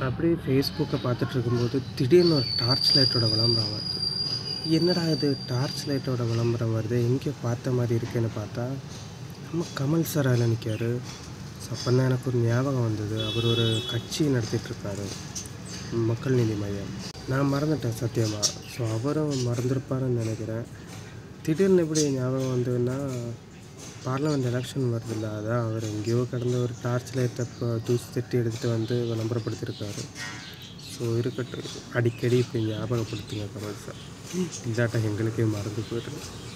அப்படியே ஃபேஸ்புக்கை பார்த்துட்டு இருக்கும்போது திடீர்னு ஒரு டார்ச் லைட்டோட விளம்பரம் வருது என்னடா இது டார்ச் லைட்டோட விளம்பரம் வருது எங்கே பார்த்த மாதிரி இருக்குன்னு பார்த்தா நம்ம கமல் சார் அதில் நிற்காரு ஸோ அப்போ தான் எனக்கு ஒரு ஞாபகம் வந்தது அவர் ஒரு கட்சி நடத்திட்டுருக்காரு மக்கள் நீதி மையம் நான் மறந்துட்டேன் சத்தியமாக ஸோ அவரும் மறந்துருப்பாருன்னு நினைக்கிறேன் திடீர்னு எப்படி ஞாபகம் வந்ததுன்னா பார்லமெண்ட் எலெக்ஷன் வருதுல்ல அதான் அவர் எங்கேயோ கடந்த ஒரு டார்ச் லைட்டை இப்போ தூசி தட்டி எடுத்துகிட்டு வந்து விளம்பரப்படுத்தியிருக்காரு ஸோ இருக்கட்டும் அடிக்கடி இப்படி ஞாபகப்படுத்துங்க கமல் சார் இல்லாட்டா எங்களுக்கே மறந்து போயிடுது